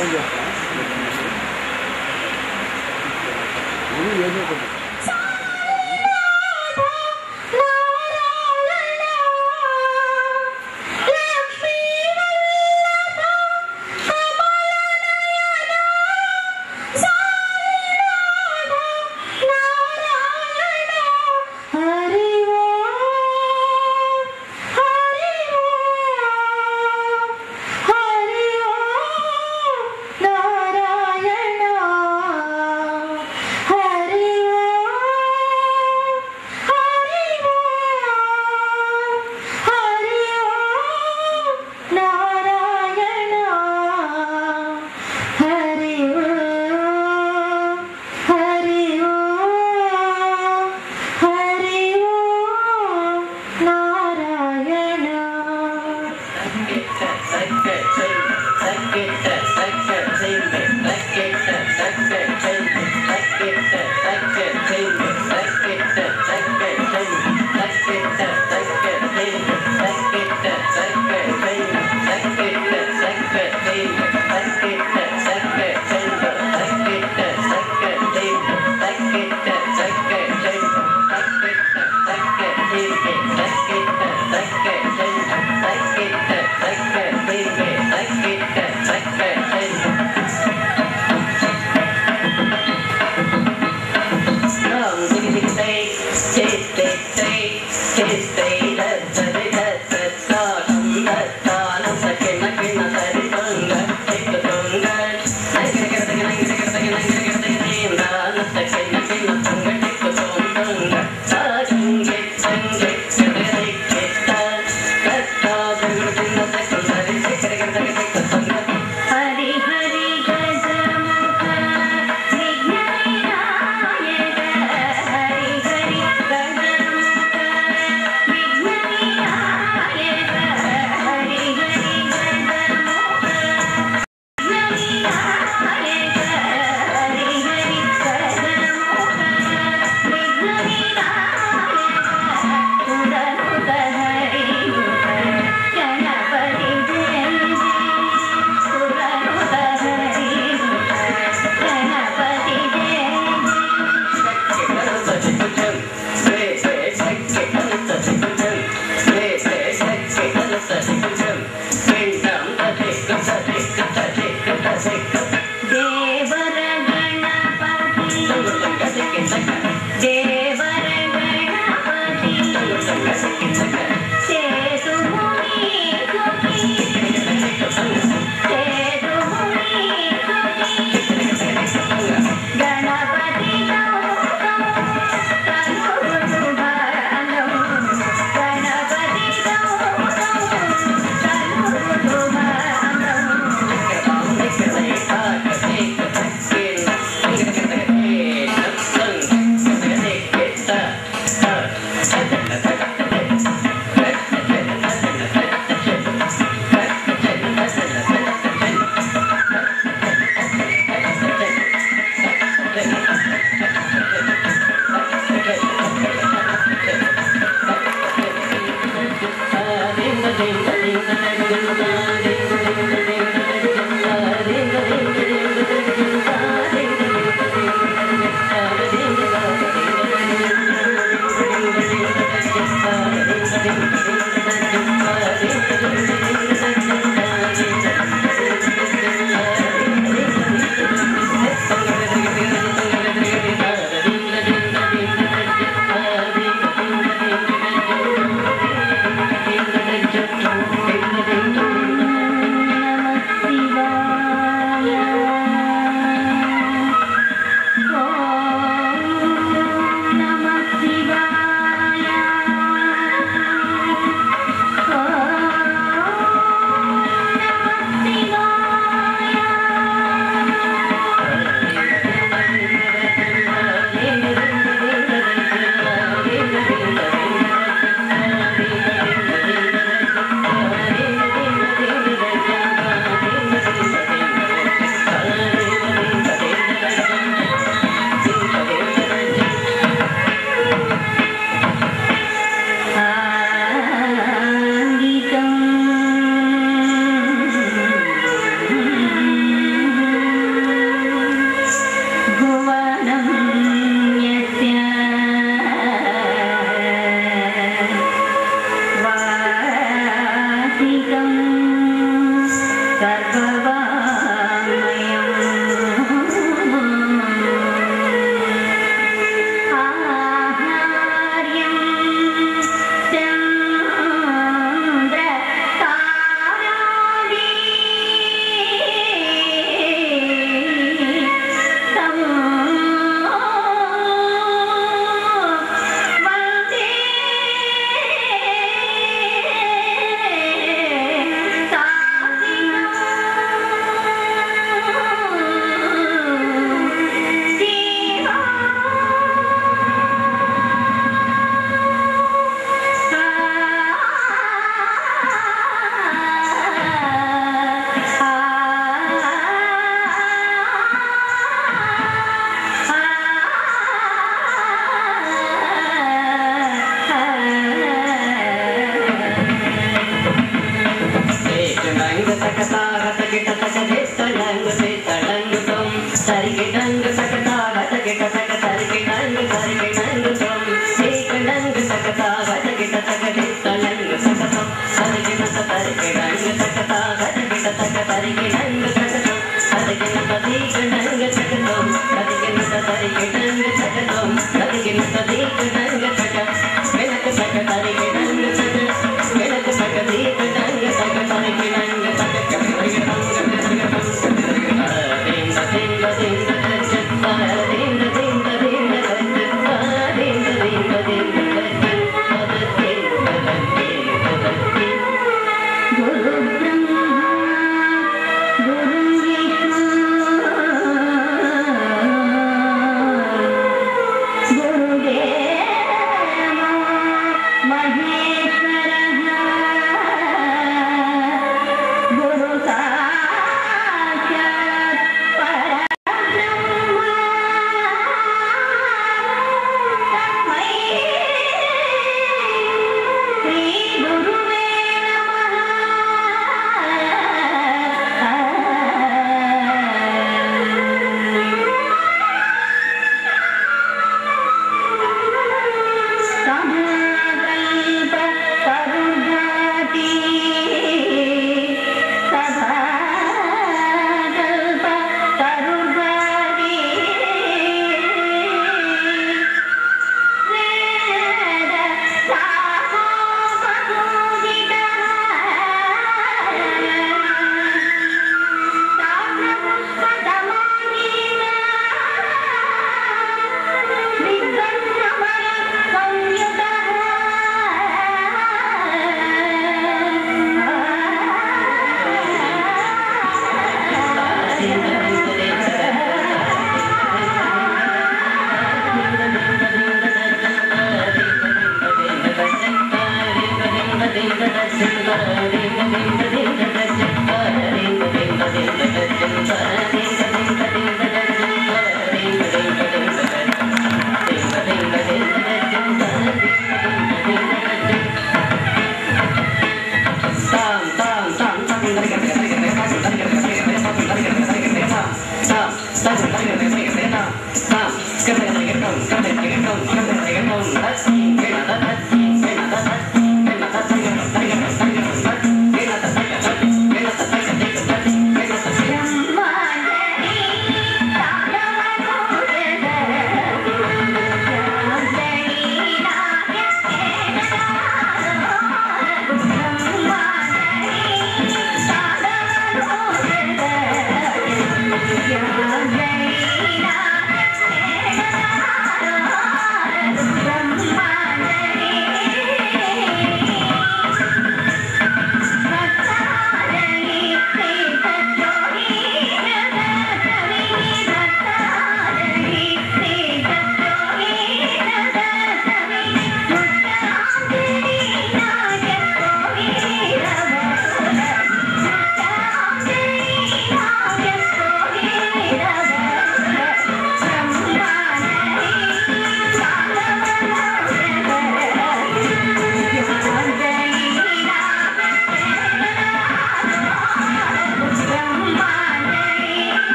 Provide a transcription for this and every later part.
Phone చేస్తా ఇది ఏదో ఒకటి నారాయణ హరి ఓ గురు బ్రహ్మ గురు విష్ణు గురుదేవ మహేశ్వర గురు సాక్షాత్ పరబ్రహ్మ తస్మై శ్రీ గురువే నమః సభాకల్ప తరుణాతి సభాకల్ప తరుణాతి వేద Yeah.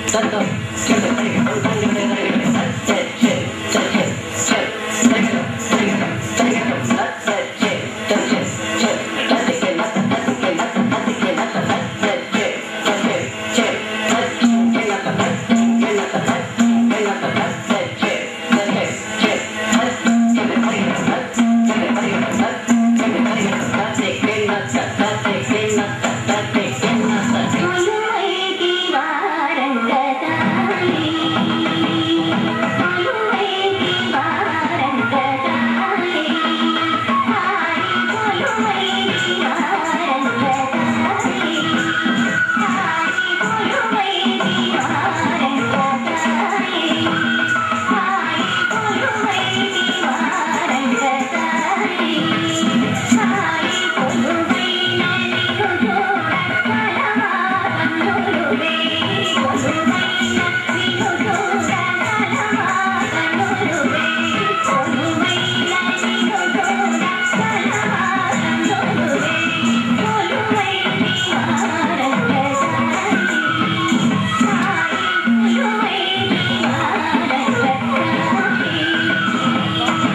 కొలువైకి వారంగతాయి కొలువైకి వారంగతాయి హాయి కొలువైకి వారంగతాయి హాయి కొలువైకి వారంగతాయి హాయి కొలువైకి వారంగతాయి హాయి కొలువైన నిన్ను చూడ కలవారనులువే కొలువైన నిన్ను చూడ కలవారనులువే కొలువైన నిన్ను చూడ కలవారనులువే కొలువైని వారంగతాయి హాయి కొలువైని వారంగతాయి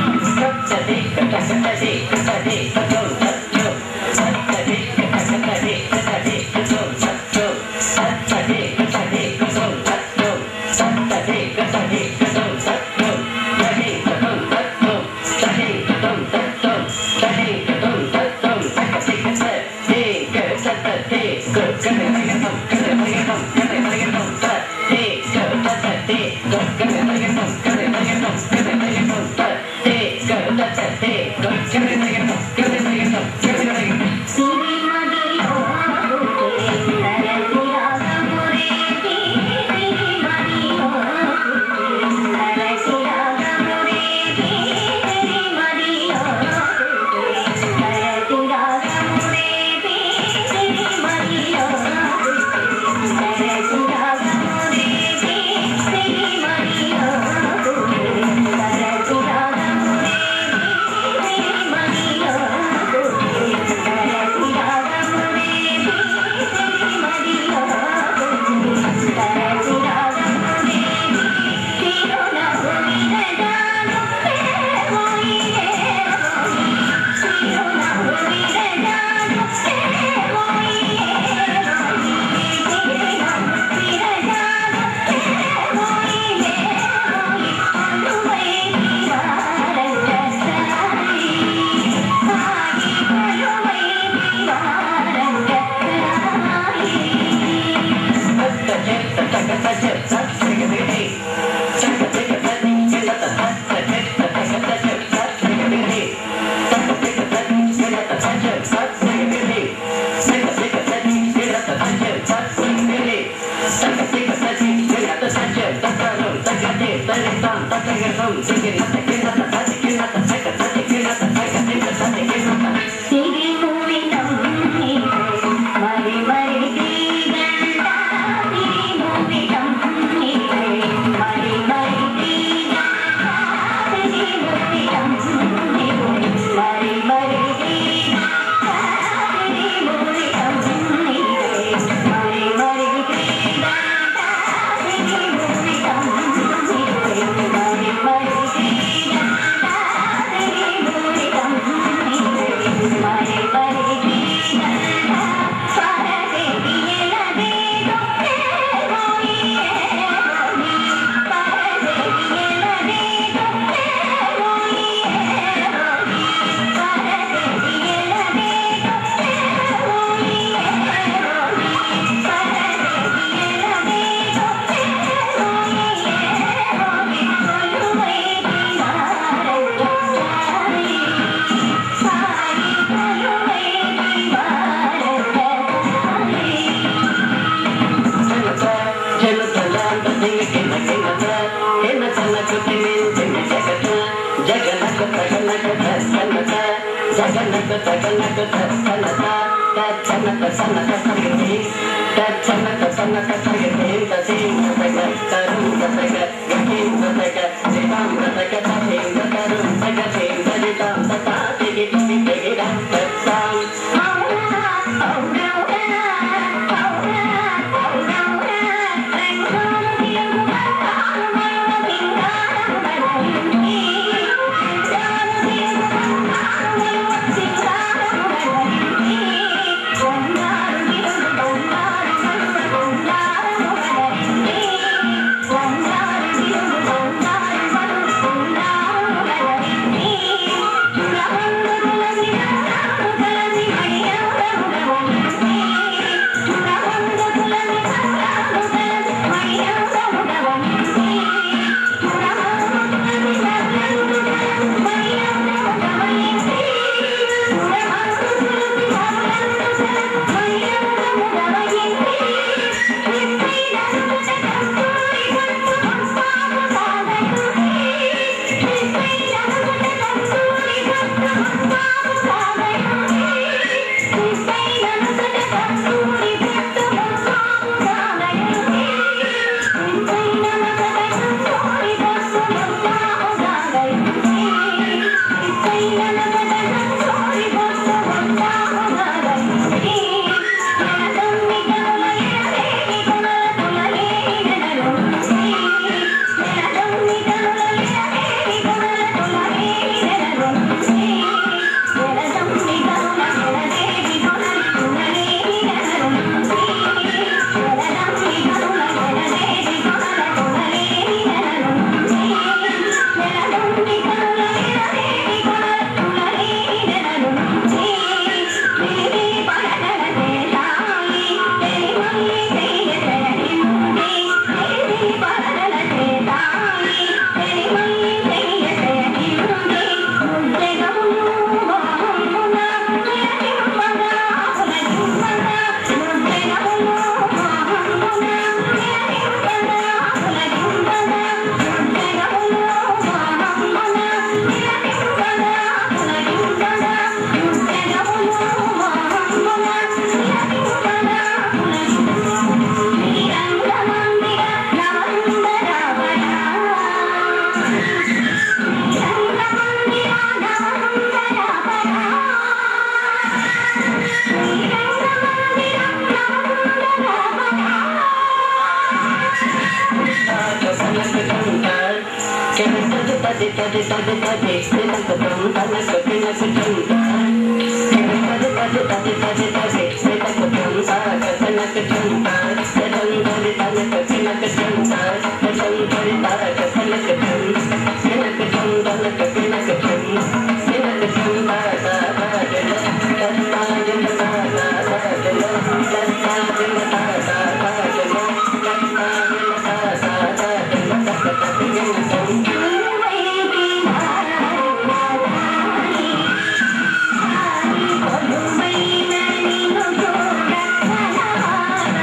సిరిమదిలో పుట్టిందర చిరాగమురేటి సిరిమదిలో పుట్టిందర చిరాగమురేటి సిరిమదిలో పుట్టిందర చిరాగమురేటి సిరిమదిలో పుట్టిందర చిరాగమురేటి సిరిమదిలో పుట్టిందర చిరాగమురేటి సిరిమదిలో సిరి మూవినం మరి మరి శ్రీగంధ సిరి మూవినం మరి మరి శ్రీగంధ సిరి మూవినం మరి మరి శ్రీగంధ సిరి మూవినం మరి మరి శ్రీగంధ సిరి మూవినం మరి మరి శ్రీగంధ సిరి మూవినం మరి మరి శ్రీగంధ పరదేవి ఎలదేదో ఏమోయి ఏమోయి పరదేవి ఎలదేదో ఏమోయి ఏమోయి పరదేవి ఎలదేదో ఏమోయి ఏమోయి పరదేవి ఎలదేదో ఏమోయి ఏమోయి కొలువైకి వారంగతాయి సాయి కొలువైకి వారంగతాయి అవునా అవునా అవునా అవునా అవునా Thank you.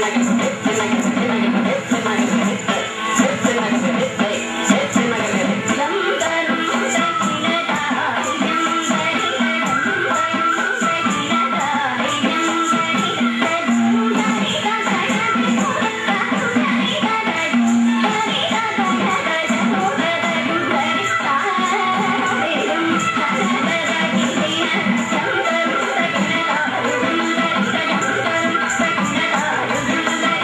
Thank you.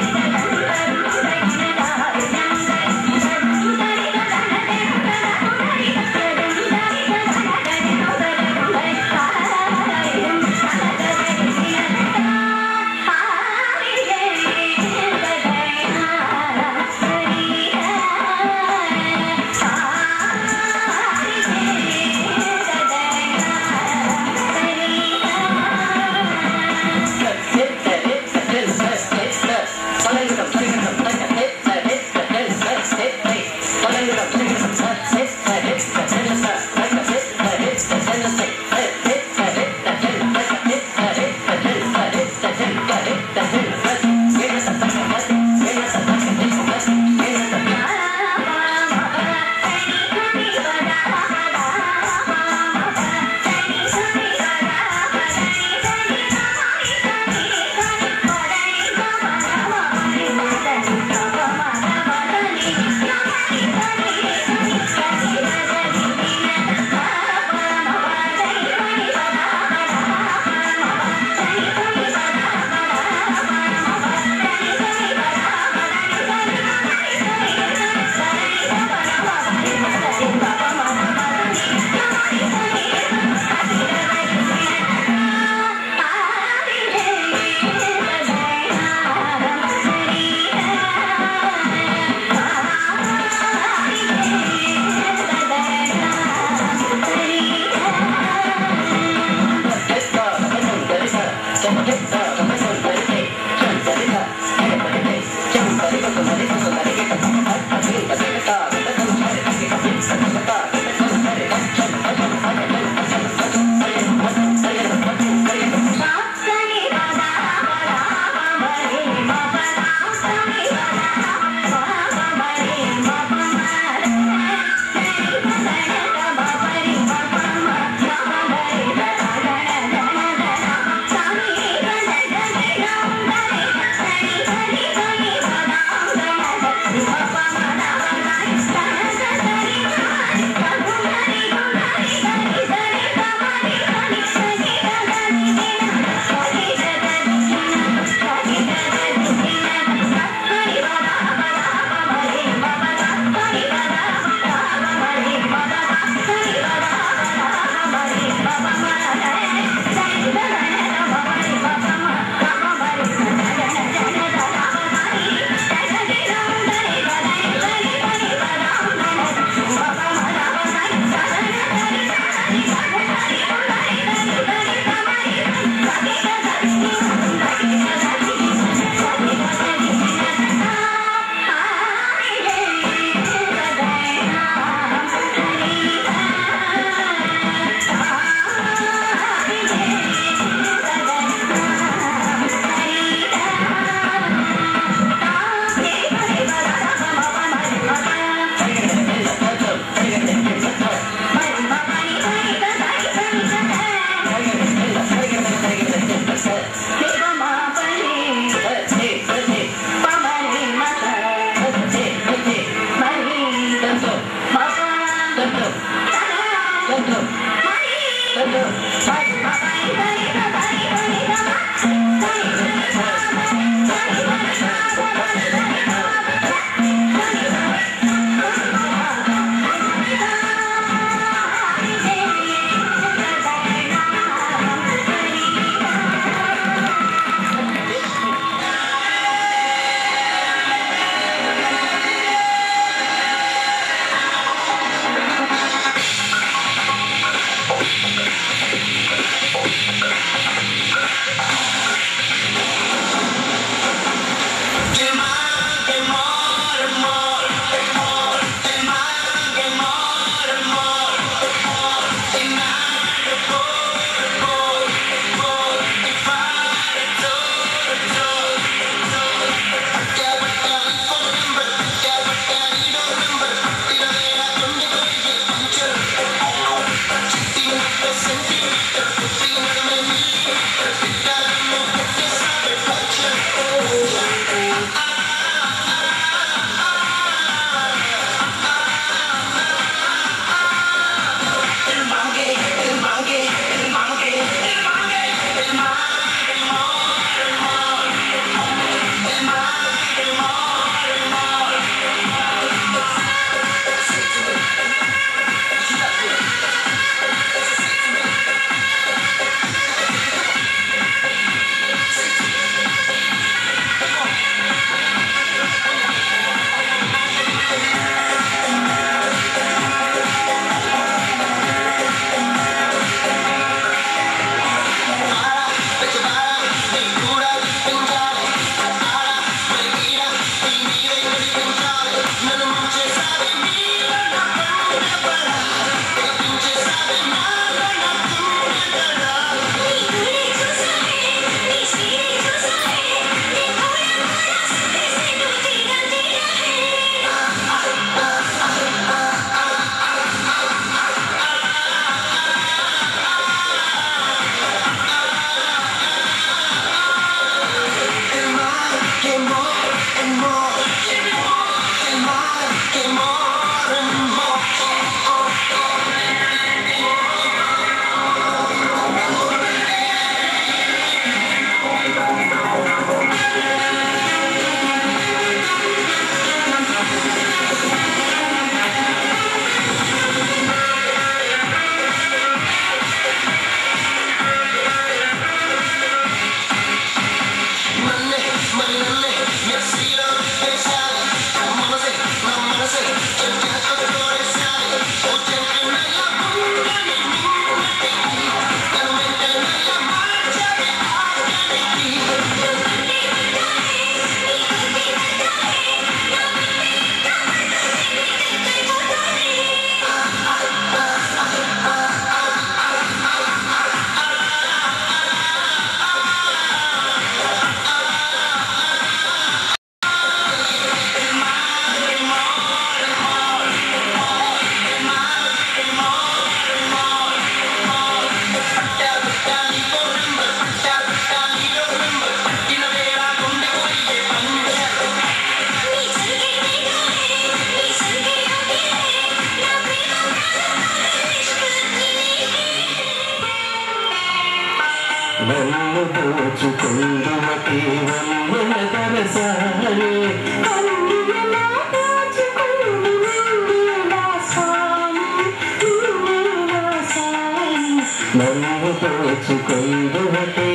దరసాని కన్నులలో దాచుకుని నిండిన స్వామి నిండిన స్వామి నన్ను దోచుకొందువటే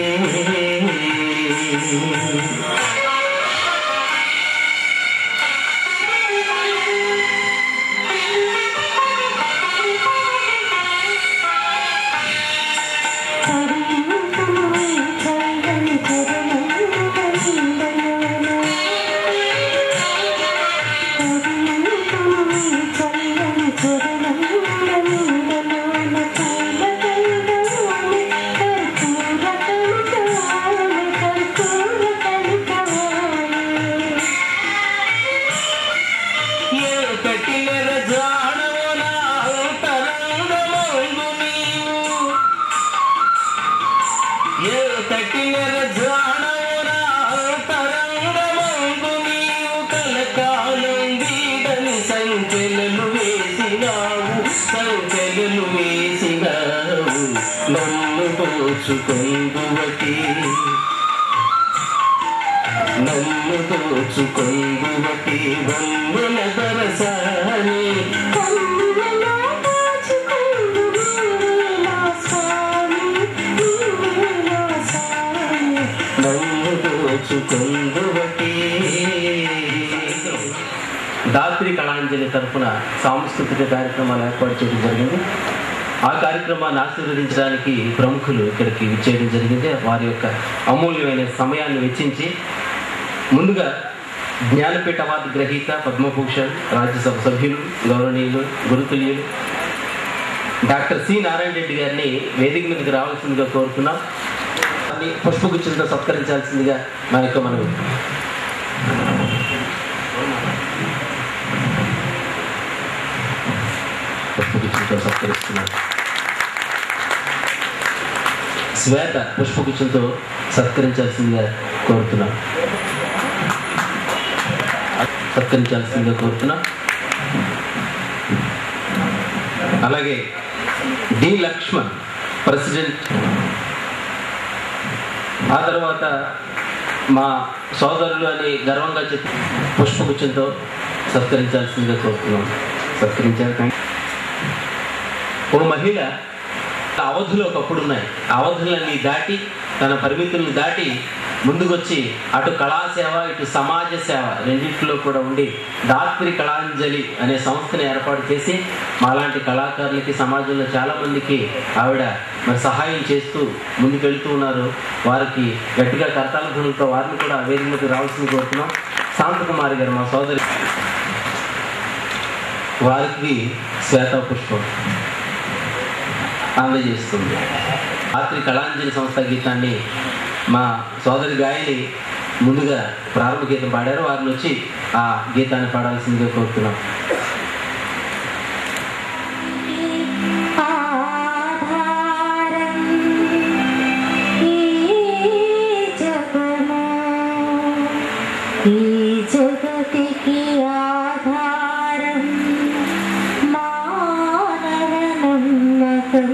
కరింపుని చల్లని చరణములనిందలోన కరింపుని చల్లని చరణములనిందలోన పూల కలుగవాలె కర్పూర కలుగవాలె కర్పూర కలుగవాలె ఏ కటిలర జాడవు నా అంతరంగమందు నీవు ఏ కటిలర జాడవు నా అంతరంగమందు నీవు కలకాలం వీడని సంఖ్యలు వేసినావు సంఖ్యలు వేసినావు నన్ను దోచుకొందువటి నన్ను దోచుకొందువటి వందన దరసాని కన్నులలో దాచుకుందు నీవేనా స్వామి నీవేనా స్వామి నన్ను దోచుకొందువటి దాత్రి కళాంజలి తరఫున సాంస్కృతిక కార్యక్రమాలు ఏర్పాటు చేయడం జరిగింది ఆ కార్యక్రమాన్ని ఆశీర్వదించడానికి ప్రముఖులు ఇక్కడికి విచ్చేయడం జరిగింది వారి యొక్క అమూల్యమైన సమయాన్ని వెచ్చించి ముందుగా జ్ఞానపీఠ అవార్డు గ్రహీత పద్మభూషణ్ రాజ్యసభ సభ్యులు గౌరవనీయులు గురుతుల్యులు డాక్టర్ సి నారాయణ రెడ్డి గారిని వేదిక మీదకి రావాల్సిందిగా కోరుతున్నాం వారిని పుష్పగుచ్చంతో సత్కరించాల్సిందిగా మా యొక్క మనం పుష్పగుచ్చంతో సత్కరిస్తున్నాం శ్వేత పుష్పగుచ్చంతో సత్కరించాల్సిందిగా కోరుతున్నాం సత్కరించాల్సిందిగా కోరుతున్నాం అలాగే డి లక్ష్మణ్ ప్రెసిడెంట్ ఆ తర్వాత మా సోదరులు అని గర్వంగా చెప్పి పుష్పగుచ్చంతో సత్కరించాల్సిందిగా కోరుతున్నాం సత్కరించారు థ్యాంక్ ఓ మహిళ అవధులు ఒకప్పుడు ఉన్నాయి ఆ అవధులన్నీ దాటి తన పరిమితులను దాటి ముందుకొచ్చి అటు కళాసేవ ఇటు సమాజ సేవ రెండింటిలో కూడా ఉండి దాత్రి కళాంజలి అనే సంస్థని ఏర్పాటు చేసి మాలాంటి కళాకారులకి సమాజంలో చాలా మందికి ఆవిడ మరి సహాయం చేస్తూ ముందుకెళ్తూ ఉన్నారు వారికి గట్టిగా కర్తాల ధ్వనులతో వారిని కూడా వేదికలకు రావాల్సింది కోరుతున్నాం శాంతకుమారి గారు మా సోదరి వారికి శ్వేత పుష్పం అందజేస్తుంది రాత్రి కళాంజలి సంస్థ గీతాన్ని మా సోదరి గాయని ముందుగా ప్రారంభ గీతం పాడారు వారిని వచ్చి ఆ గీతాన్ని పాడాల్సిందిగా కోరుతున్నాం ఆధారం ఈ జగము ఈ జగతికి ఆధారం మానవ నమ్మకం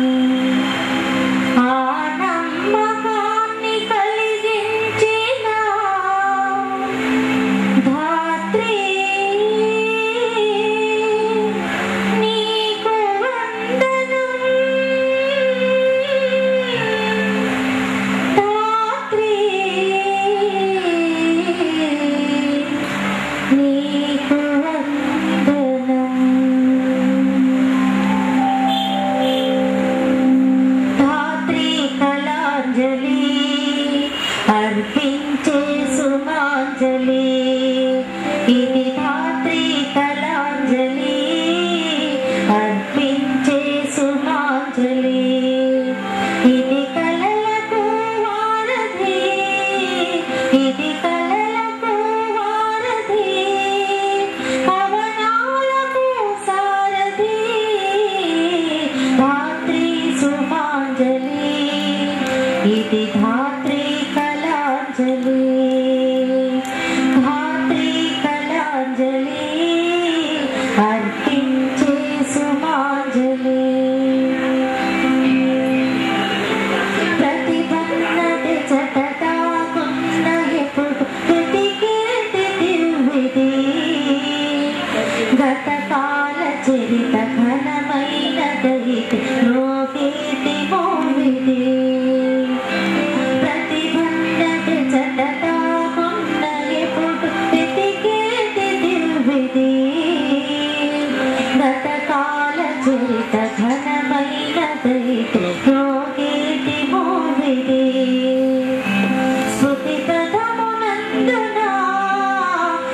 ఆ నమ్మకాన్ని కలిగించిన ధాత్రి నీకు వందనం ధాత్రి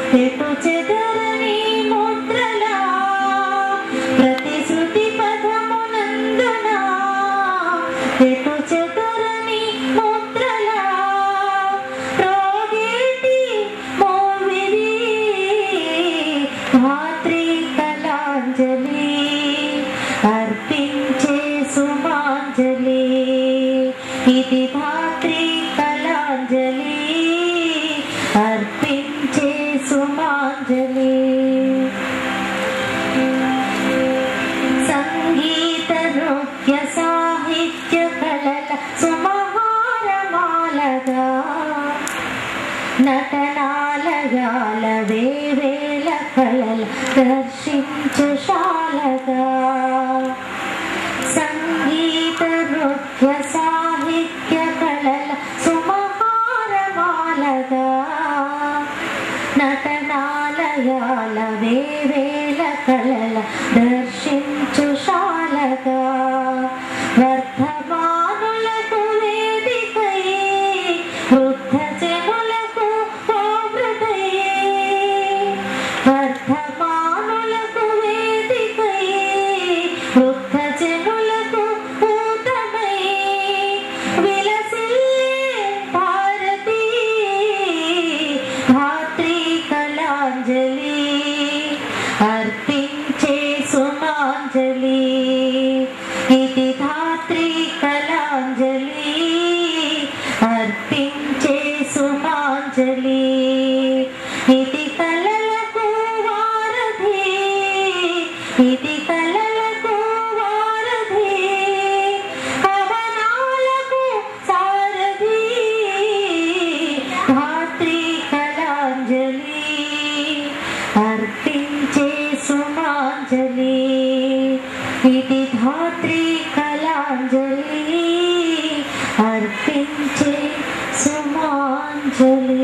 ఎటు చెదరని ముద్రలా ప్రతి శృతి పదమునందున ఎటు చెదరని ముద్రలా ప్రోగేటి మోవిరి ధాత్రి కళాంజలి అర్పించే సుమాంజలి ఇది ధాత్రి కళాంజలి అర్పించే సుమాంజలి సంగీత నృత్య సాహిత్య కళల సుమహారమాలగా నటనాలయాల వేవేల కళల దర్శించశాలగా సంగీత నృత్య సాహిత్య కళల సుమహారమాలగా నటనాలయాల వేవేల కళల దర్శించుశాలగా వర్ధమానులకు వేదికై వృద్ధ జనులకు పోమృతై వర్ధమానులకు వేదికై వృద్ధ జనులకు పూతమై విలసిల్లే భారతీ ధాత్రి కళాంజలి అర్పించే సుమాంజలి ఇది ధాత్రి కళాంజలి అర్పించే సుమాంజలి ఇది కళలకు వారధి ఇది కళలకు వారధి కవనాలకు సారథి ధాత్రి కళాంజలి అర్పించే సుమాంజలి ఇది ధాత్రి కళాంజలి అర్పించే సుమాంజలి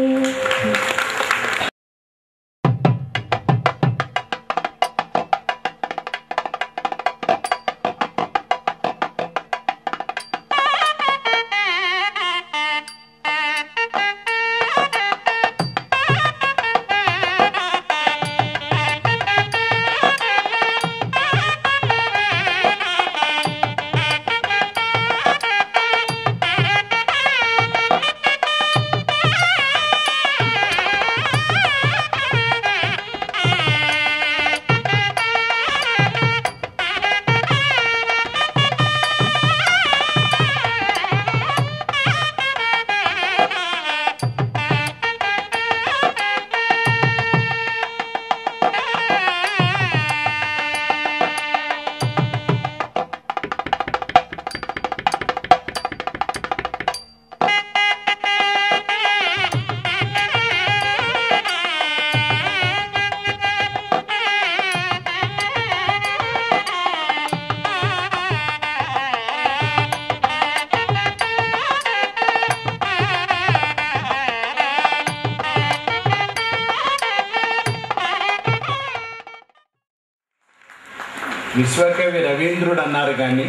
విశ్వకవి రవీంద్రుడు అన్నారు కానీ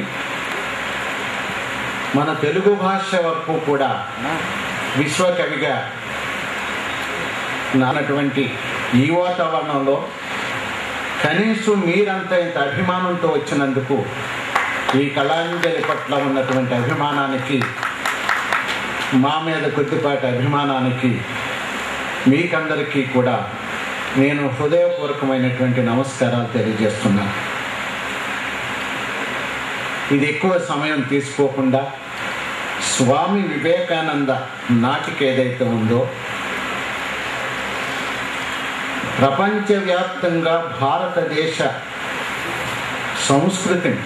మన తెలుగు భాష వరకు కూడా విశ్వకవిగా నానటువంటి ఈ వాతావరణంలో కనీసం మీరంత ఇంత అభిమానంతో వచ్చినందుకు ఈ కళాంజలి పట్ల ఉన్నటువంటి అభిమానానికి మా మీద కొద్దిపాటి అభిమానానికి మీకందరికీ కూడా నేను హృదయపూర్వకమైనటువంటి నమస్కారాలు తెలియజేస్తున్నాను ఇది ఎక్కువ సమయం తీసుకోకుండా స్వామి వివేకానంద నాటిక ఏదైతే ఉందో ప్రపంచవ్యాప్తంగా భారతదేశ సంస్కృతిని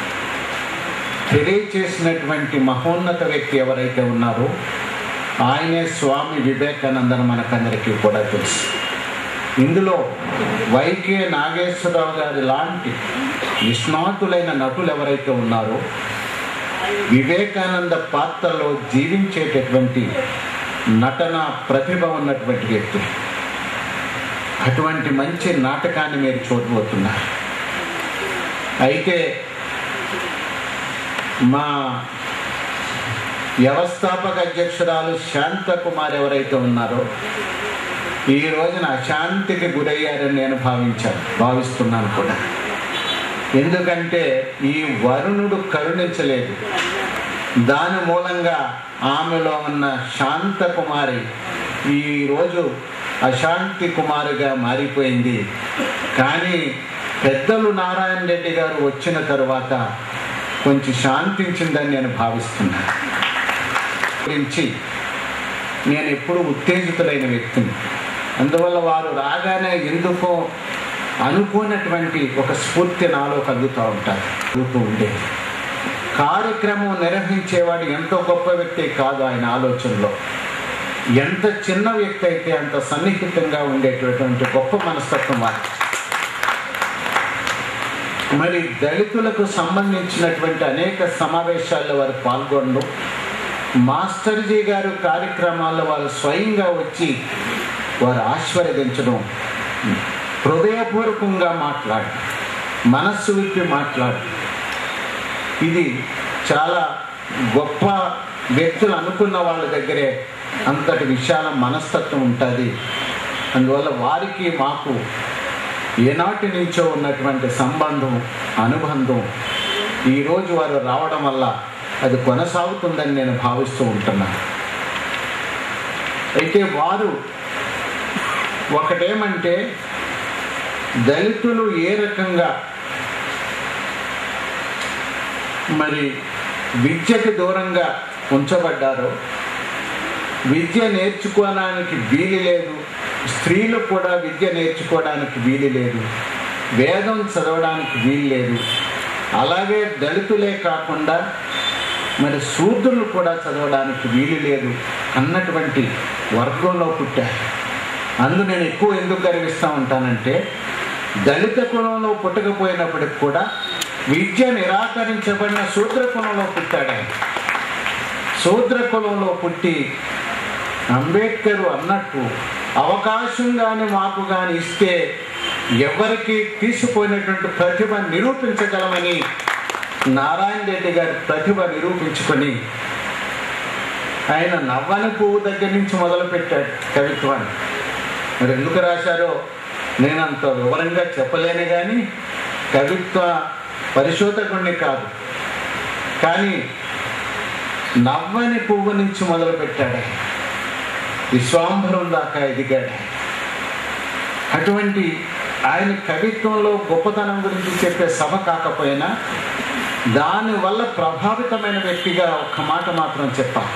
తెలియచేసినటువంటి మహోన్నత వ్యక్తి ఎవరైతే ఉన్నారో ఆయనే స్వామి వివేకానందని మనకందరికీ కూడా తెలుసు ఇందులో వైకే నాగేశ్వరరావు గారి లాంటి నిష్ణాతులైన నటులు ఎవరైతే ఉన్నారో వివేకానంద పాత్రలో జీవించేటటువంటి నటన ప్రతిభ ఉన్నటువంటి వ్యక్తి అటువంటి మంచి నాటకాన్ని మీరు చూడబోతున్నారు అయితే మా వ్యవస్థాపక అధ్యక్షురాలు శాంతకుమార్ ఎవరైతే ఉన్నారో ఈ రోజున అశాంతికి గురయ్యారని నేను భావించాను భావిస్తున్నాను కూడా ఎందుకంటే ఈ వరుణుడు కరుణించలేదు దాని మూలంగా ఆమెలో ఉన్న శాంత కుమారి ఈరోజు అశాంతి కుమారిగా మారిపోయింది కానీ పెద్దలు నారాయణ రెడ్డి గారు వచ్చిన తరువాత కొంచెం శాంతించిందని నేను భావిస్తున్నాను గురించి నేను ఎప్పుడు ఉత్తేజితులైన వ్యక్తిని అందువల్ల వారు రాగానే ఎందుకో అనుకోనటువంటి ఒక స్ఫూర్తి నాలో కలుగుతూ ఉంటారు కలుగుతూ ఉండేది కార్యక్రమం నిర్వహించేవాడు ఎంతో గొప్ప వ్యక్తి కాదు ఆయన ఆలోచనలో ఎంత చిన్న వ్యక్తి అయితే అంత సన్నిహితంగా ఉండేటటువంటి గొప్ప మనస్తత్వం వారి మరి దళితులకు సంబంధించినటువంటి అనేక సమావేశాల్లో వారు పాల్గొనడం మాస్టర్జీ గారు కార్యక్రమాల్లో వారు స్వయంగా వచ్చి వారు ఆశీర్వదించడం హృదయపూర్వకంగా మాట్లాడు మనస్సు విప్పి మాట్లాడు ఇది చాలా గొప్ప వ్యక్తులు అనుకున్న వాళ్ళ దగ్గరే అంతటి విశాల మనస్తత్వం ఉంటుంది అందువల్ల వారికి మాకు ఏనాటి నుంచో ఉన్నటువంటి సంబంధం అనుబంధం ఈరోజు వారు రావడం వల్ల అది కొనసాగుతుందని నేను భావిస్తూ ఉంటున్నాను అయితే వారు ఒకటేమంటే దళితులు ఏ రకంగా మరి విద్యకు దూరంగా ఉంచబడ్డారో విద్య నేర్చుకోవడానికి వీలు లేదు స్త్రీలు కూడా విద్య నేర్చుకోవడానికి వీలు లేదు వేదం చదవడానికి వీలు లేదు అలాగే దళితులే కాకుండా మరి శూద్రులు కూడా చదవడానికి వీలు లేదు అన్నటువంటి వర్గంలో పుట్టారు అందు నేను ఎక్కువ ఎందుకు గర్విస్తూ ఉంటానంటే దళిత కులంలో పుట్టకపోయినప్పటికి కూడా విద్య నిరాకరించబడిన శూద్ర కులంలో పుట్టాడు ఆయన శూద్ర కులంలో పుట్టి అంబేద్కర్ అన్నట్టు అవకాశం కానీ మాకు కానీ ఇస్తే ఎవరికి తీసిపోయినటువంటి ప్రతిభ నిరూపించగలమని నారాయణ రెడ్డి గారి ప్రతిభ నిరూపించుకొని ఆయన నవ్వని పువ్వు దగ్గర నుంచి మొదలుపెట్టాడు కవిత్వాన్ని మరి ఎందుకు రాశారో నేను అంత వివరంగా చెప్పలేను కానీ కవిత్వ పరిశోధకుడిని కాదు కానీ నవ్వని పువ్వు నుంచి మొదలుపెట్టాడు ఆయన. విశ్వాంబరం దాకా ఎదిగాడు ఆయన. అటువంటి ఆయన కవిత్వంలో గొప్పతనం గురించి చెప్పే సభ కాకపోయినా దానివల్ల ప్రభావితమైన వ్యక్తిగా ఒక్క మాట మాత్రం చెప్పాలి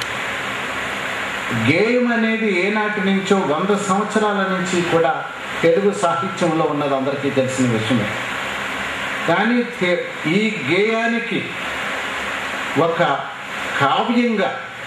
గేయం అనేది ఏనాటి నుంచో వంద సంవత్సరాల నుంచి కూడా తెలుగు సాహిత్యంలో ఉన్నది అందరికీ తెలిసిన విషయమే కానీ తె- ఈ గేయానికి ఒక కావ్యంగా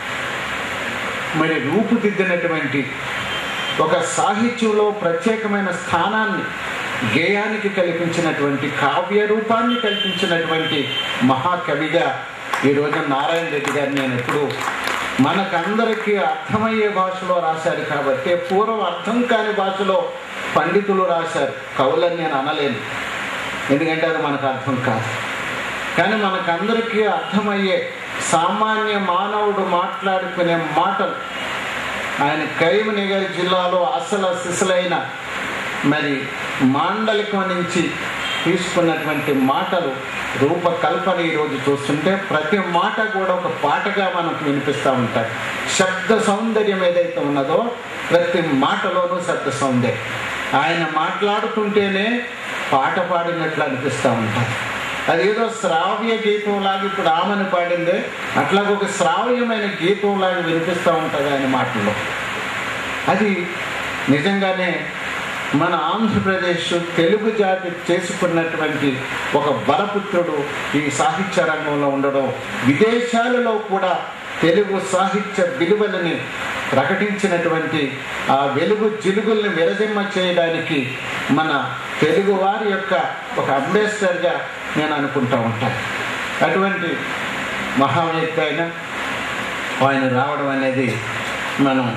మరి రూపుదిద్దినటువంటి ఒక సాహిత్యంలో ప్రత్యేకమైన స్థానాన్ని గేయానికి కల్పించినటువంటి కావ్య రూపాన్ని కల్పించినటువంటి మహాకవిగా ఈ రోజు నారాయణ రెడ్డి గారిని నేను ఎప్పుడు మనకందరికీ అర్థమయ్యే భాషలో రాశారు కాబట్టి పూర్వం అర్థం కాని భాషలో పండితులు రాశారు కవులని నేను అనలేను ఎందుకంటే అది మనకు అర్థం కాదు కానీ మనకందరికీ అర్థమయ్యే సామాన్య మానవుడు మాట్లాడుకునే మాటలు ఆయన కరీంనగర్ జిల్లాలో అసలు సిసలైన మరి మాండలికం నుంచి తీసుకున్నటువంటి మాటలు రూపకల్పన ఈరోజు చూస్తుంటే ప్రతి మాట కూడా ఒక పాటగా మనకు వినిపిస్తూ ఉంటాయి శబ్ద సౌందర్యం ఏదైతే ఉన్నదో ప్రతి మాటలోనూ శబ్ద సౌందర్యం ఆయన మాట్లాడుతుంటేనే పాట పాడినట్లు అనిపిస్తూ ఉంటాయి అదేదో శ్రావ్య గీతంలాగా ఇప్పుడు ఆమెను పాడిందే అట్లాగ ఒక శ్రావ్యమైన గీతంలాగా వినిపిస్తూ ఉంటుంది ఆయన మాటల్లో అది నిజంగానే మన ఆంధ్రప్రదేశ్ తెలుగు జాతి చేసుకున్నటువంటి ఒక బలపుత్రుడు ఈ సాహిత్య రంగంలో ఉండడం విదేశాలలో కూడా తెలుగు సాహిత్య విలువలని ప్రకటించినటువంటి ఆ వెలుగు జిలుగుల్ని విరజిమ్మ చేయడానికి మన తెలుగు వారి యొక్క ఒక అంబేస్టర్గా నేను అనుకుంటూ ఉంటాను అటువంటి మహావ్యక్తి ఆయన ఆయన రావడం అనేది మనం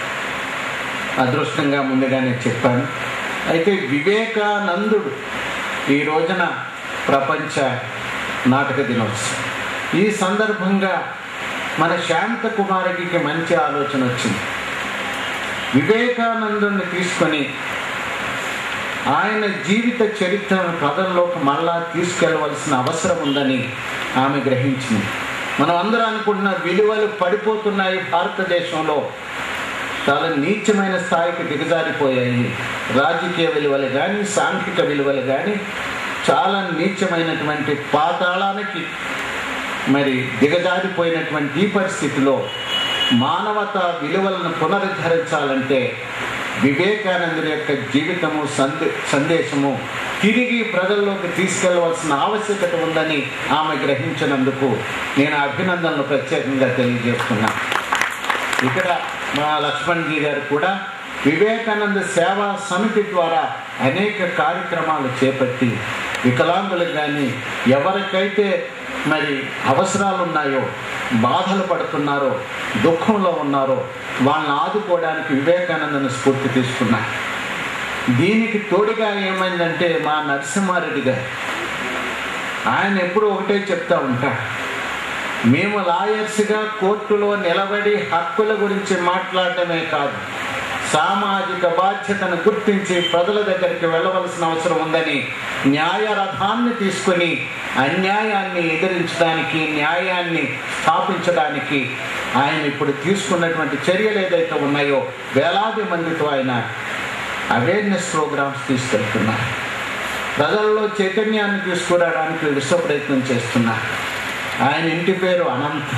అదృష్టంగా ముందుగానే చెప్పాను అయితే వివేకానందుడు ఈ రోజున ప్రపంచ నాటక దినోత్సవం ఈ సందర్భంగా మన శాంత కుమారికి మంచి ఆలోచన వచ్చింది వివేకానందుని తీసుకొని ఆయన జీవిత చరిత్రను ప్రజల్లోకి మళ్ళా తీసుకెళ్లవలసిన అవసరం ఉందని ఆమె గ్రహించింది మనం అందరం అనుకుంటున్న విలువలు పడిపోతున్నాయి భారతదేశంలో చాలా నీచమైన స్థాయికి దిగజారిపోయాయి రాజకీయ విలువలు కానీ సాంఘిక విలువలు కానీ చాలా నీచమైనటువంటి పాతాళానికి మరి దిగజారిపోయినటువంటి ఈ పరిస్థితిలో మానవత విలువలను పునరుద్ధరించాలంటే వివేకానందుని యొక్క జీవితము సందే సందేశము తిరిగి ప్రజల్లోకి తీసుకెళ్లవలసిన ఆవశ్యకత ఉందని ఆమె గ్రహించినందుకు నేను ఆ అభినందనలు ప్రత్యేకంగా తెలియజేస్తున్నా ఇక్కడ మా లక్ష్మణ్జీ గారు కూడా వివేకానంద సేవా సమితి ద్వారా అనేక కార్యక్రమాలు చేపట్టి వికలాంగులకు కానీ ఎవరికైతే మరి అవసరాలు ఉన్నాయో బాధలు పడుతున్నారో దుఃఖంలో ఉన్నారో వాళ్ళని ఆదుకోవడానికి వివేకానందను స్ఫూర్తి తీసుకున్నారు దీనికి తోడుగా ఏమైందంటే మా నరసింహారెడ్డి గారు ఆయన ఎప్పుడు ఒకటే చెప్తా ఉంటాడు మేము లాయర్స్గా కోర్టులో నిలబడి హక్కుల గురించి మాట్లాడటమే కాదు సామాజిక బాధ్యతను గుర్తించి ప్రజల దగ్గరికి వెళ్ళవలసిన అవసరం ఉందని న్యాయ రథాన్ని తీసుకుని అన్యాయాన్ని ఎదిరించడానికి న్యాయాన్ని స్థాపించడానికి ఆయన ఇప్పుడు తీసుకున్నటువంటి చర్యలు ఏదైతే ఉన్నాయో వేలాది మందితో ఆయన అవేర్నెస్ ప్రోగ్రామ్స్ తీసుకెళ్తున్నారు ప్రజల్లో చైతన్యాన్ని తీసుకురావడానికి విశ్వ ప్రయత్నం చేస్తున్నారు ఆయన ఇంటి పేరు అనంత్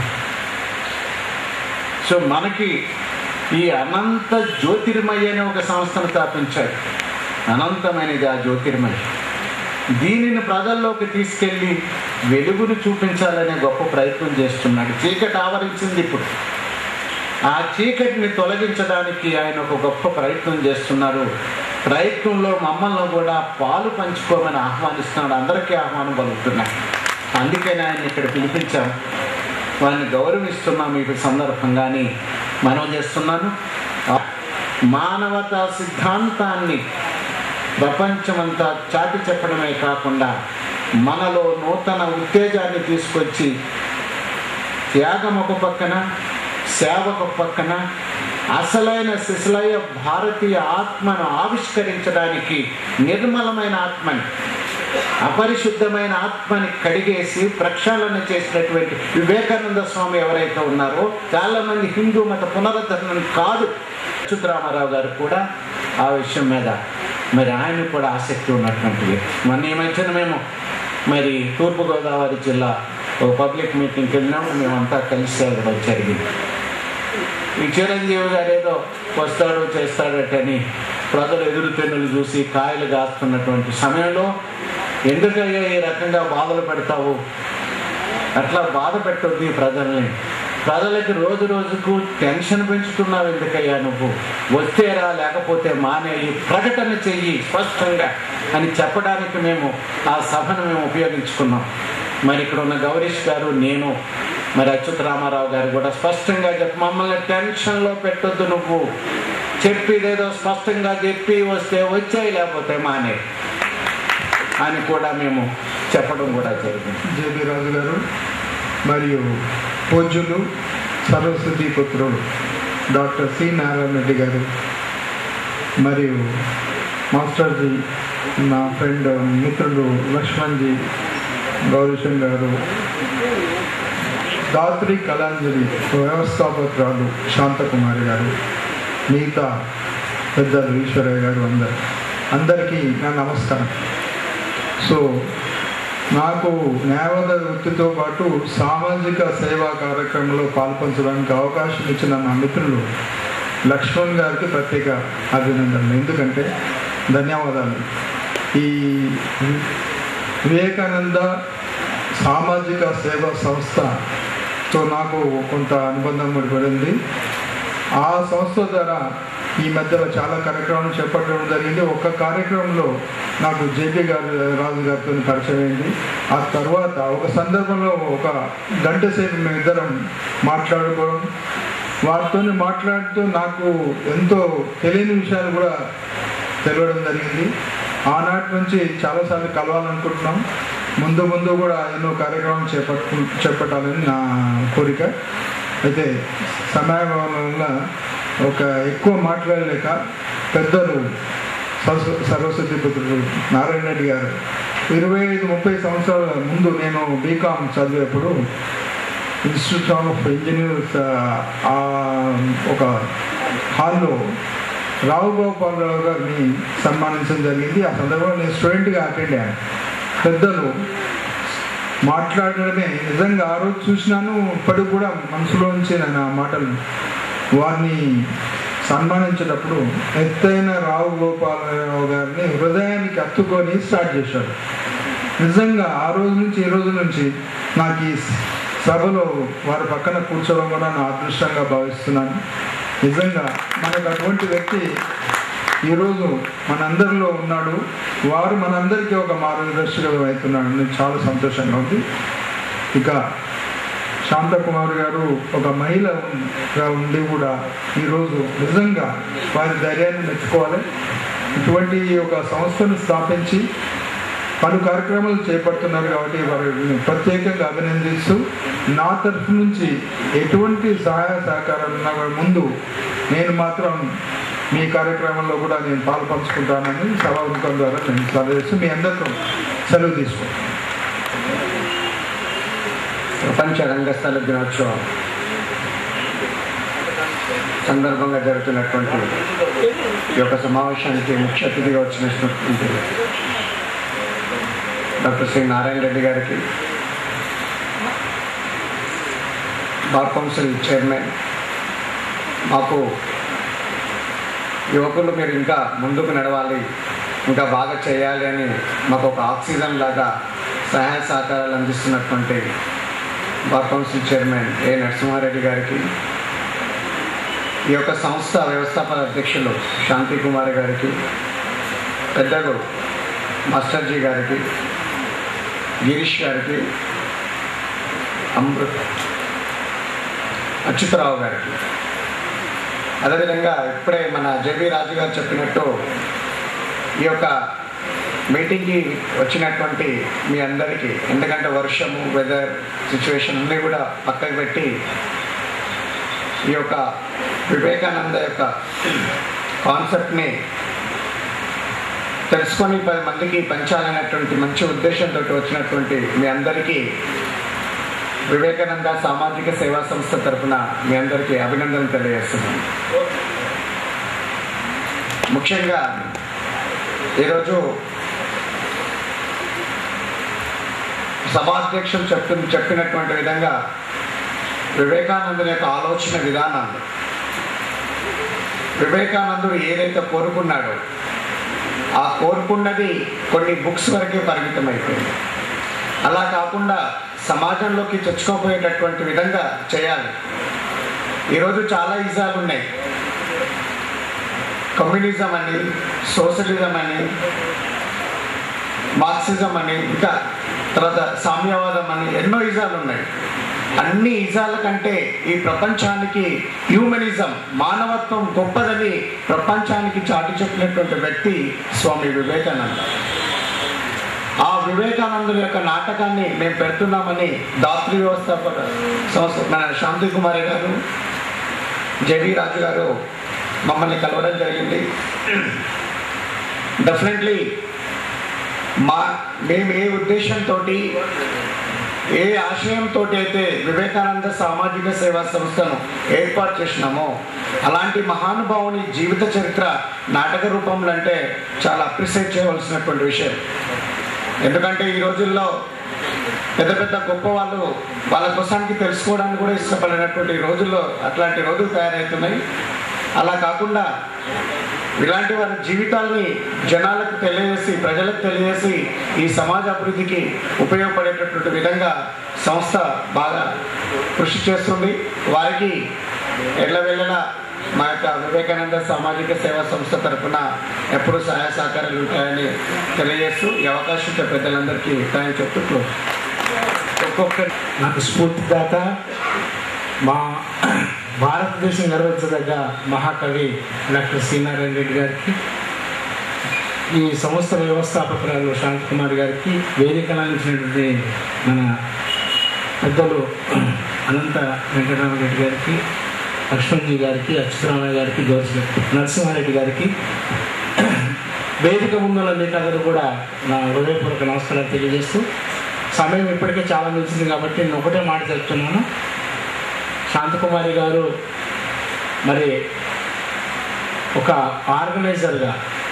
సో మనకి ఈ అనంత జ్యోతిర్మయ అనే ఒక సంస్థను స్థాపించాడు అనంతమైనది ఆ జ్యోతిర్మయ దీనిని ప్రజల్లోకి తీసుకెళ్ళి వెలుగును చూపించాలనే గొప్ప ప్రయత్నం చేస్తున్నాడు చీకటి ఆవరించింది ఇప్పుడు ఆ చీకటిని తొలగించడానికి ఆయన ఒక గొప్ప ప్రయత్నం చేస్తున్నారు ప్రయత్నంలో మమ్మల్ని కూడా పాలు పంచుకోమని ఆహ్వానిస్తున్నాడు అందరికీ ఆహ్వానం పలుకుతున్నాడు అందుకని ఆయన ఇక్కడ పిలిపించాం వారిని గౌరవిస్తున్నాం ఈ సందర్భంగాని మనం చేస్తున్నాను మానవతా సిద్ధాంతాన్ని ప్రపంచమంతా చాటి చెప్పడమే కాకుండా మనలో నూతన ఉత్తేజాన్ని తీసుకొచ్చి త్యాగం ఒక పక్కన సేవ ఒక పక్కన అసలైన శిశులయ భారతీయ ఆత్మను ఆవిష్కరించడానికి నిర్మలమైన ఆత్మని అపరిశుద్ధమైన ఆత్మని కడిగేసి ప్రక్షాళన చేసినటువంటి వివేకానంద స్వామి ఎవరైతే ఉన్నారో చాలా మంది హిందూ మత పునరుద్ధరణ కాదు అచ్యుతరామారావు గారు కూడా ఆ విషయం మీద మరి ఆయన కూడా ఆసక్తి ఉన్నటువంటి వ్యక్తి మొన్న ఈ మధ్యన మేము మరి తూర్పుగోదావరి జిల్లా ఒక పబ్లిక్ మీటింగ్కి వెళ్ళినాము మేమంతా కలిసి వెళ్ళడం జరిగింది ఈ చిరంజీవి గారు ఏదో వస్తాడు చేస్తాడటని ప్రజలు ఎదురు తెన్నులు చూసి కాయలు కాస్తున్నటువంటి సమయంలో ఎందుకయ్యా ఈ రకంగా బాధలు పెడతావు అట్లా బాధ పెట్టొద్దు ఈ ప్రజల్ని ప్రజలకి రోజు రోజుకు టెన్షన్ పెంచుతున్నావు ఎందుకయ్యా నువ్వు వస్తేరా లేకపోతే మానేయి ప్రకటన చెయ్యి స్పష్టంగా అని చెప్పడానికి మేము ఆ సభను మేము ఉపయోగించుకున్నాం మరి ఇక్కడ ఉన్న గౌరీష్ గారు నేను మరి అచ్యుత రామారావు గారు కూడా స్పష్టంగా చెప్పి మమ్మల్ని టెన్షన్లో పెట్టొద్దు నువ్వు చెప్పిదేదో స్పష్టంగా చెప్పి వస్తే వచ్చాయి లేకపోతే మానే అని కూడా మేము చెప్పడం కూడా జరిగింది జేబీ రాజు గారు మరియు పూజ్యులు సరస్వతి పుత్రుడు డాక్టర్ సి నారాయణ రెడ్డి గారు మరియు మాస్టర్జీ నా ఫ్రెండ్ మిత్రుడు లక్ష్మణ్జీ గౌరీశం గారు దాత్రి కళాంజలి వ్యవస్థాపకురాలు శాంతకుమారి గారు మిగతా పెద్దలు ఈశ్వరయ్య గారు అందరు అందరికీ నా నమస్కారం సో నాకు న్యాయవాద వృత్తితో పాటు సామాజిక సేవా కార్యక్రమంలో పాల్పంచడానికి అవకాశం ఇచ్చిన నా మిత్రులు లక్ష్మణ్ గారికి ప్రత్యేక అభినందనలు ఎందుకంటే ధన్యవాదాలు ఈ వివేకానంద సామాజిక సేవా సంస్థతో నాకు కొంత అనుబంధం ముడిపడింది ఆ సంస్థ ద్వారా ఈ మధ్యలో చాలా కార్యక్రమాలు చేపట్టడం జరిగింది ఒక కార్యక్రమంలో నాకు జేపీ గారు రాజు గారితో పరిచయం అయింది ఆ తర్వాత ఒక సందర్భంలో ఒక గంట సేపు మేమిద్దరం మాట్లాడుకోవడం వారితో మాట్లాడుతూ నాకు ఎంతో తెలియని విషయాలు కూడా తెలియడం జరిగింది ఆనాటి నుంచి చాలాసార్లు కలవాలనుకుంటున్నాం ముందు ముందు కూడా ఎన్నో కార్యక్రమాలు చేపట్టు చేపట్టాలని నా కోరిక అయితే సమయం వల్ల ఒక ఎక్కువ మాట్లాడలేక పెద్దలు సరస్వ- సరస్వతి పుత్రుడు నారాయణ రెడ్డి గారు ఇరవై ఐదు ముప్పై సంవత్సరాల ముందు నేను బీకామ్ చదివేప్పుడు ఇన్స్టిట్యూట్ ఆఫ్ ఇంజనీర్స్ ఆ ఒక హాల్లో రావు గోపాలరావు గారిని సన్మానించడం జరిగింది ఆ సందర్భంలో నేను స్టూడెంట్గా అటెండ్ అయ్యాను పెద్దలు మాట్లాడడమే నిజంగా ఆ రోజు చూసినాను ఇప్పటికి కూడా మనసులో నుంచి నేను ఆ మాటలు వారిని సన్మానించేటప్పుడు ఎత్తైన రావు గోపాలరావు గారిని హృదయానికి హత్తుకొని స్టార్ట్ చేశారు నిజంగా ఆ రోజు నుంచి ఈ రోజు నుంచి నాకు ఈ సభలో వారి పక్కన కూర్చోవడం కూడా నా అదృష్టంగా భావిస్తున్నాను నిజంగా మనకు అటువంటి వ్యక్తి ఈరోజు మనందరిలో ఉన్నాడు వారు మనందరికీ ఒక మార్గదర్శకుడు అవుతున్నాడు అని చాలా సంతోషంగా ఉంది ఇక శాంతకుమార్ గారు ఒక మహిళగా ఉండి కూడా ఈరోజు నిజంగా వారి ధైర్యాన్ని మెచ్చుకోవాలి ఇటువంటి ఒక సంస్థను స్థాపించి పలు కార్యక్రమాలు చేపడుతున్నారు కాబట్టి వారిని ప్రత్యేకంగా అభినందిస్తూ నా తరఫు నుంచి ఎటువంటి సహాయ సహకారాలు ఉన్నా కూడా ముందు నేను మాత్రం మీ కార్యక్రమంలో కూడా నేను పాల్పంచుకుంటానని సభాముఖం ద్వారా నేను సెలవు చేస్తూ మీ అందరితో సెలవు తీసుకుంటాను ప్రపంచ రంగస్థల దినోత్సవం సందర్భంగా జరుగుతున్నటువంటి ఈ యొక్క సమావేశానికి ముఖ్య అతిథిగా వచ్చినటువంటి డాక్టర్ శ్రీ నారాయణ రెడ్డి గారికి బార్ కౌన్సిల్ చైర్మన్ మాకు యువకులు మీరు ఇంకా ముందుకు నడవాలి ఇంకా బాగా చేయాలి అని మాకు ఒక ఆక్సిజన్ లాగా సహాయ సహకారాలు అందిస్తున్నటువంటి bar council chairman A Narasimha Reddy గారికి ఈ యొక్క సంస్థ వ్యవస్థాపక అధ్యక్షులు శాంతి కుమార్ గారికి పెద్దలు మాస్టర్జీ గారికి గిరీష్ గారికి అమృత్ అచ్యుతరావు గారికి అదేవిధంగా ఇప్పుడే మన జేబీ రాజు గారు చెప్పినట్టు ఈ యొక్క మీటింగ్కి వచ్చినటువంటి మీ అందరికీ ఎందుకంటే వర్షము వెదర్ సిచ్యువేషన్ అన్నీ కూడా పక్కకు పెట్టి ఈ యొక్క వివేకానంద యొక్క కాన్సెప్ట్ని తెలుసుకొని పది మందికి పంచాలనేటువంటి మంచి ఉద్దేశంతో వచ్చినటువంటి మీ అందరికీ వివేకానంద సామాజిక సేవా సంస్థ తరఫున మీ అందరికీ అభినందనలు తెలియజేస్తున్నాను ముఖ్యంగా ఈరోజు సభాధ్యక్షులు చెప్తు చెప్పినటువంటి విధంగా వివేకానందుని యొక్క ఆలోచన విధానాలు వివేకానందుడు ఏదైతే కోరుకున్నాడో ఆ కోరుకున్నది కొన్ని బుక్స్ వరకే పరిమితం అయిపోయింది అలా కాకుండా సమాజంలోకి తెచ్చుకోపోయేటటువంటి విధంగా చేయాలి ఈరోజు చాలా ఇజాలు ఉన్నాయి కమ్యూనిజం అని సోషలిజం అని మార్క్సిజం అని ఇంకా తర్వాత సామ్యవాదం అని ఎన్నో ఇజాలు ఉన్నాయి అన్ని ఇజాల కంటే ఈ ప్రపంచానికి హ్యూమనిజం మానవత్వం గొప్పదని ప్రపంచానికి చాటి చెప్పినటువంటి వ్యక్తి స్వామి వివేకానంద ఆ వివేకానందుని యొక్క నాటకాన్ని మేము పెడుతున్నామని దాత్రి వ్యవస్థాపక సంస్థ మన శాంతి కుమారి గారు జవి రాజు గారు మమ్మల్ని కలవడం జరిగింది డెఫినెట్లీ మా మేము ఏ ఉద్దేశంతో ఏ ఆశయంతో అయితే వివేకానంద సామాజిక సేవా సంస్థను ఏర్పాటు చేసినామో అలాంటి మహానుభావుని జీవిత చరిత్ర నాటక రూపంలో అంటే చాలా అప్రిషియేట్ చేయవలసినటువంటి విషయం ఎందుకంటే ఈ రోజుల్లో పెద్ద పెద్ద గొప్ప వాళ్ళు వాళ్ళ కోసానికి తెలుసుకోవడానికి కూడా ఇష్టపడినటువంటి రోజుల్లో అట్లాంటి రోజులు తయారవుతున్నాయి అలా కాకుండా ఇలాంటి వారి జీవితాల్ని జనాలకు తెలియజేసి ప్రజలకు తెలియజేసి ఈ సమాజ అభివృద్ధికి ఉపయోగపడేటటువంటి విధంగా సంస్థ బాగా కృషి చేస్తుంది వారికి ఎల్లవెల్లలా మా యొక్క వివేకానంద సామాజిక సేవా సంస్థ తరఫున ఎప్పుడు సహాయ సహకారాలు ఉంటాయని తెలియజేస్తూ ఈ అవకాశం ఇచ్చే పెద్దలందరికీ థ్యాంక్ చెప్తూ క్లోజ్ ఒక్కొక్క నాకు స్ఫూర్తిదాత మా భారతదేశం గర్వించదగ్గ మహాకవి డాక్టర్ శ్రీనారాయణ రెడ్డి గారికి ఈ సంస్థ వ్యవస్థాపకురాలు శాంతకుమార్ గారికి వేదిక అందించినటువంటి మన పెద్దలు అనంత వెంకటరామరెడ్డి గారికి లక్ష్మణ్జీ గారికి అచ్యుతరామయ్య గారికి గౌరీ నరసింహారెడ్డి గారికి వేదిక ముందుల మీకు అందరూ కూడా నా హృదయపూర్వక నమస్కారాలు తెలియజేస్తూ సమయం ఇప్పటికే చాలా నిలిచింది కాబట్టి నేను ఒకటే మాట చెప్తున్నాను శాంతకుమారి గారు మరి ఒక ఆర్గనైజర్గా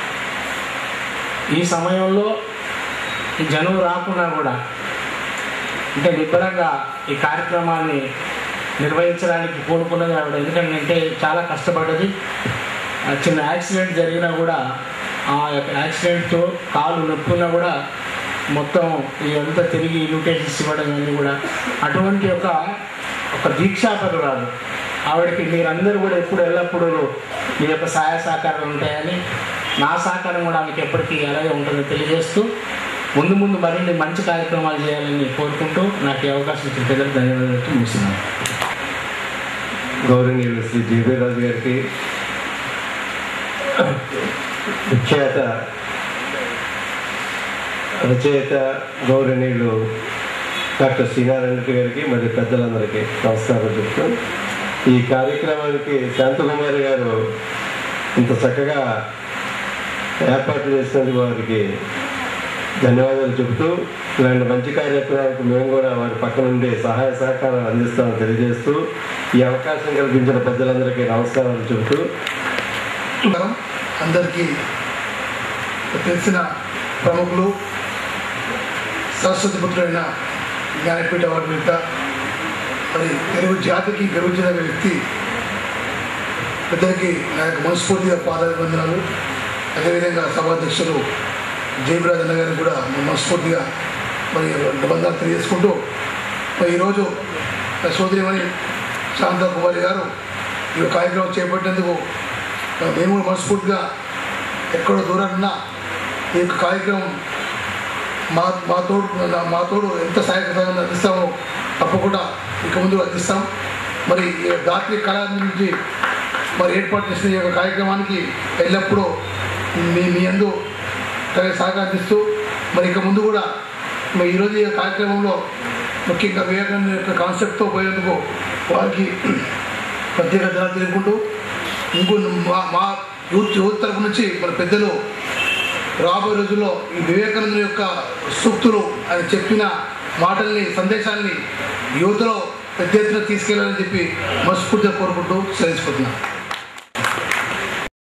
ఈ సమయంలో ఈ జనం రాకున్నా కూడా అంటే నిబ్బరంగా ఈ కార్యక్రమాన్ని నిర్వహించడానికి కోరుకున్నది ఆవిడ ఎందుకంటే చాలా కష్టపడ్డది ఆ చిన్న యాక్సిడెంట్ జరిగినా కూడా ఆ యొక్క యాక్సిడెంట్తో కాలు నొప్పున్నా కూడా మొత్తం ఇదంతా తిరిగి ఇన్విటేషన్స్ ఇవ్వడం అన్నీ కూడా అటువంటి ఒక ఒక దీక్షాపరురాలు ఆవిడకి మీరందరూ కూడా ఎప్పుడు ఎల్లప్పుడూ మీ యొక్క సహాయ సహకారాలు ఉంటాయని నా సహకారం కూడా ఆమెకి ఎప్పటికీ అలాగే ఉంటుందని తెలియజేస్తూ ముందు ముందు మరిన్ని మంచి కార్యక్రమాలు చేయాలని కోరుకుంటూ నాకు ఈ అవకాశం ఇచ్చిన ప్రజలకు ధన్యవాదాలు ముగిస్తున్నాను గౌరవనీయులు శ్రీ జీవీ రాజు గారికి విఖ్యాత రచయిత గౌరవనీయులు డాక్టర్ శ్రీనారాయణ రెడ్డి గారికి మరియు పెద్దలందరికీ నమస్కారం చెప్తూ ఈ కార్యక్రమానికి శాంతకుమారి గారు ఇంత చక్కగా ఏర్పాటు చేసినందుకు వారికి ధన్యవాదాలు చెబుతూ ఇలాంటి మంచి కార్యక్రమాలకు మేము కూడా వారి పక్క నుండి సహాయ సహకారాలు అందిస్తామని తెలియజేస్తూ ఈ అవకాశం కల్పించిన పెద్దలందరికీ నమస్కారాలు చెబుతూ నమస్కారం. అందరికీ తెలిసిన ప్రముఖులు సరస్వతి పుత్రుడైన జ్ఞానపీఠ వారి మరి తెలుగు జాతికి గర్వించిన వ్యక్తి పెద్దలకి నా యొక్క మనస్ఫూర్తిగా పాదాభివందనాలు అదేవిధంగా సభాధ్యక్షులు జయబరాజ్ అన్న గారికి కూడా నా మనస్ఫూర్తిగా మరి నిబంధనలు తెలియజేసుకుంటూ మరి ఈరోజు నా సోదరిమణి శాంతా కుమారి గారు ఈ యొక్క కార్యక్రమం చేపట్టేందుకు మేము కూడా మనస్ఫూర్తిగా ఎక్కడో దూరం ఉన్నా ఈ యొక్క కార్యక్రమం మా మా తోడు మా తోడు ఎంత సహాయకరంగా అందిస్తామో తప్పకుండా ఇక ముందు అందిస్తాం మరి ఈ రాత్రి కళ నుంచి మరి ఏర్పాటు చేసిన ఈ యొక్క కార్యక్రమానికి ఎల్లప్పుడూ మీ మీ అందు తగిన సహకారం అందిస్తూ మరి ఇక ముందు కూడా మరి ఈరోజు ఈ కార్యక్రమంలో ముఖ్యంగా వివేకానంద యొక్క కాన్సెప్ట్తో పోయేందుకు వారికి ప్రత్యేక ధనాలు తెలుపుకుంటూ ఇంకో మా మా యూత్ యూత్ తరపు నుంచి మన పెద్దలు రాబోయే రోజుల్లో ఈ వివేకానంద యొక్క సూక్తులు ఆయన చెప్పిన మాటల్ని సందేశాల్ని యువతలో పెద్ద ఎత్తున తీసుకెళ్లాలని చెప్పి మనస్ఫూర్తిగా కోరుకుంటూ సెలవుకుంటున్నాను